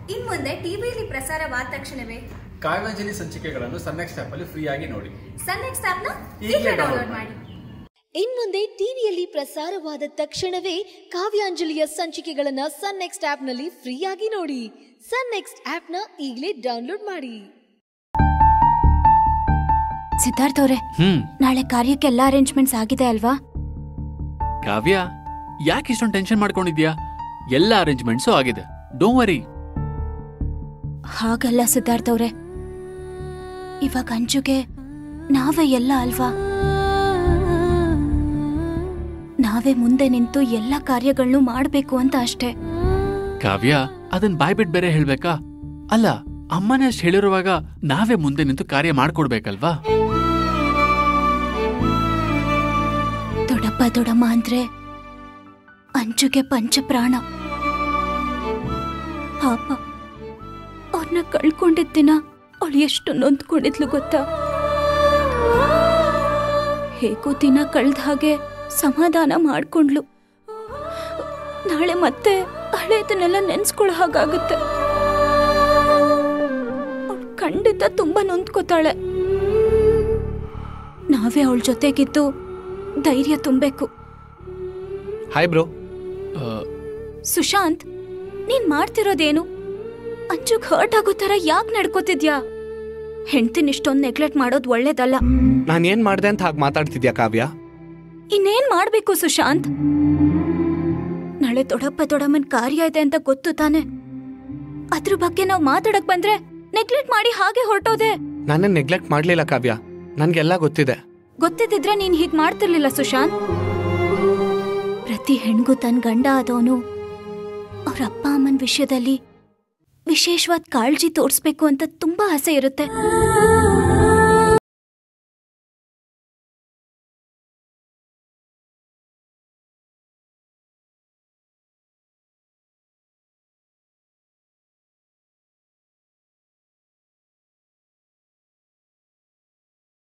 ಇನ್ ಮುಂದೆ ಟಿವಿಯಲ್ಲಿ ಪ್ರಸಾರವಾದ ತಕ್ಷಣವೇ ಕಾವ್ಯಾಂಜಲಿ ಸಂಚಿಕೆಗಳನ್ನು ಸನ್ನೆಕ್ಸ್ಟ್ ಆಪ್ ಅಲ್ಲಿ ಫ್ರೀ ಆಗಿ ನೋಡಿ ಸನ್ ನೆಕ್ಸ್ಟ್ ಆಪ್ನ ಈಗ್ಲೇ ಈಗಲೇ download ಡೌನ್ಲೋಡ್ ಮಾಡಿ ಇನ್ಮುಂದೆ ಟಿವಿಯಲ್ಲಿ ಪ್ರಸಾರವಾದ ತಕ್ಷಣವೇ ಕಾವ್ಯಾಂಜಲಿಯ ಸಂಚಿಕೆಗಳನ್ನ ಸನ್ ನೆಕ್ಸ್ಟ್ ಆಪ್ನಲ್ಲಿ ಫ್ರೀಯಾಗಿ ನೋಡಿ ಸನ್ ನೆಕ್ಸ್ಟ್ ಆಪ್ನ ಈಗಲೇ ಡೌನ್ಲೋಡ್ ಮಾಡಿ ಸಿದ್ಧಾರ್ಥ್ ಅವ್ರೆ ಹ್ಮ್ ನಾಳೆ ಕಾರ್ಯಕ್ಕೆ ಎಲ್ಲ ಅರೇಂಜ್ಮೆಂಟ್ಸ್ ಆಗಿದೆ ಅಲ್ವಾ ಕಾವ್ಯ ಯಾಕೆ ಇಷ್ಟೊಂದು ಟೆನ್ಷನ್ ಮಾಡ್ಕೊಂಡಿದ್ಯಾ ಎಲ್ಲ ಅರೇಂಜ್ಮೆಂಟ್ಸು ಆಗಿದೆ ಡೋಂಟ್ ವರಿ ಹಾಗಲ್ಲ ಸಿದ್ಧಾರ್ಥ್ ಅವ್ರೆ ಇವಾಗ ಅಂಜುಗೆ ನಾವೇ ಎಲ್ಲ ಅಲ್ವಾ ನಾವೇ ಮುಂದೆ ನಿಂತು ಎಲ್ಲ ಕಾರ್ಯಗಳನ್ನು ಮಾಡ್ಬೇಕು ಅಂತ ಅಷ್ಟೇ ಕಾವ್ಯ ಅದನ್ ಬಾಯ್ಬಿಟ್ ಬೇರೆ ಹೇಳ್ಬೇಕಾ ಅಲ್ಲ ಅಮ್ಮನೇ ಅಷ್ಟು ಹೇಳಿರುವಾಗ ನಾವೇ ಮುಂದೆ ನಿಂತು ಕಾರ್ಯ ಮಾಡ್ಕೊಡ್ಬೇಕಲ್ವಾ ದೊಡ್ಡಪ್ಪ ದೊಡ್ಡಮ್ಮ ಅಂದ್ರೆ ಅಂಜುಗೆ ಪಂಚಪ್ರಾಣ ಪಾಪ ಅವ್ರನ್ನ ಕಳ್ಕೊಂಡಿದ್ದ ದಿನ ಅವಳು ಎಷ್ಟು ನೊಂದ್ಕೊಂಡಿದ್ಲು ಗೊತ್ತಾ ಹೇಗೋ ದಿನ ಕಳ್ದ ಹಾಗೆ ಸಮಾಧಾನ ಮಾಡ್ಕೊಂಡ್ಲು ನಾಳೆ ಮತ್ತೆ ಹಳೇದನ್ನೆಲ್ಲ ನೆನ್ಸ್ಕೊಳ್ಳೋ ಹಾಗಾಗುತ್ತೆ ಅವ್ಳು ಖಂಡಿತ ತುಂಬಾ ನೊಂದ್ಕೋತಾಳೆ ನಾವೇ ಅವಳ ಜೊತೆಗಿದ್ದು ಧೈರ್ಯ ತುಂಬಬೇಕು ಹಾಯ್ ಬ್ರೋ ಆ, ಸುಶಾಂತ್ ನೀನ್ ಮಾಡ್ತಿರೋದೇನು ಅಂಜುಗ್ ಹರ್ಟ್ ಆಗೋ ತರ ಯಾಕೆ ನಡ್ಕೋತಿದ್ಯಾ ಹೆಂಡ್ತಿನ ಇಷ್ಟೊಂದು ನೆಗ್ಲೆಕ್ಟ್ ಮಾಡೋದು ಒಳ್ಳೇದಲ್ಲ ನಾನು ಏನ್ ಮಾಡ್ದೆ ಅಂತ ಹಾಗೆ ಮಾತಾಡ್ತಿದ್ಯಾ ಕಾವ್ಯ ಇನ್ನೇನ್ ಮಾಡ್ಬೇಕು ಸುಶಾಂತ್ ನಾಳೆ ದೊಡ್ಡಪ್ಪ ದೊಡ್ಡಮ್ಮನ್ ಕಾರ್ಯ ಇದೆ ಅಂತ ಗೊತ್ತು ತಾನೆ ಅದ್ರ ಬಗ್ಗೆ ನಾವು ಮಾತಾಡಕ್ ಬಂದ್ರೆ ನೆಗ್ಲೆಕ್ಟ್ ಮಾಡಿ ಹಾಗೆ ಹೊರಟೋದೆ ನಾನೇ ನೆಗ್ಲೆಕ್ಟ್ ಮಾಡ್ಲಿಲ್ಲ ಕಾವ್ಯ ನನ್ಗೆಲ್ಲ ಗೊತ್ತಿದೆ ಗೊತ್ತಿದ್ದಿದ್ರೆ ನೀನ್ ಹೀಗ್ ಮಾಡ್ತಿರ್ಲಿಲ್ಲ ಸುಶಾಂತ್ ಪ್ರತಿ ಹೆಣ್ಗೂ ತನ್ನ ಗಂಡ ಆದವನು ಅವ್ರ ಅಪ್ಪ ಅಮ್ಮನ ವಿಷಯದಲ್ಲಿ ವಿಶೇಷವಾದ ಕಾಳಜಿ ತೋರಿಸ್ಬೇಕು ಅಂತ ತುಂಬಾ ಆಸೆ ಇರುತ್ತೆ